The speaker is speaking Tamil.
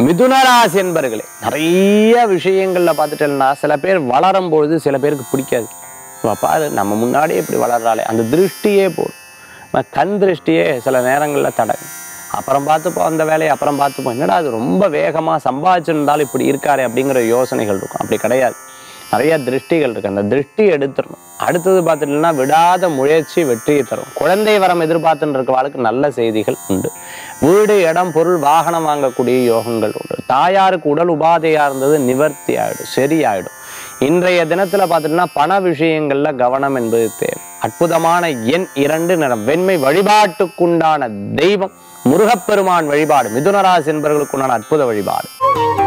மிதுனராசி என்பர்களே நிறைய விஷயங்கள்ல பார்த்துட்டேன்னா சில பேர் வளரும் பொழுது சில பேருக்கு பிடிக்காது இவ பாரு நம்ம முன்னாடியே இப்படி வளர்றாளே அந்த திருஷ்டியே போதும் நம்ம கண் திருஷ்டியே சில நேரங்களில் தடங்கும் அப்புறம் பார்த்துப்போம் அந்த வேலையை அப்புறம் பார்த்துப்போம் என்னடா அது ரொம்ப வேகமாக சம்பாதிச்சிருந்தாலும் இப்படி இருக்காரு அப்படிங்கிற யோசனைகள் இருக்கும் அப்படி கிடையாது நிறைய திருஷ்டிகள் இருக்கு அந்த திருஷ்டி எடுத்துடணும் அடுத்தது பார்த்துட்டீங்கன்னா விடாத முயற்சி வெற்றியை தரும் குழந்தை வரம் எதிர்பார்த்துட்டு இருக்கவாளுக்கு நல்ல செய்திகள் உண்டு வீடு இடம் பொருள் வாகனம் வாங்கக்கூடிய யோகங்கள் உண்டு தாயாருக்கு உடல் உபாதையா இருந்தது நிவர்த்தி ஆயிடும் சரியாயிடும் இன்றைய தினத்துல பார்த்துட்டீங்கன்னா பண விஷயங்கள்ல கவனம் என்பது தேவை அற்புதமான எண் இரண்டு நிறம் வெண்மை வழிபாட்டுக்குண்டான தெய்வம் முருகப்பெருமான் வழிபாடு மிதுனராசி என்பவர்களுக்குண்டான அற்புத வழிபாடு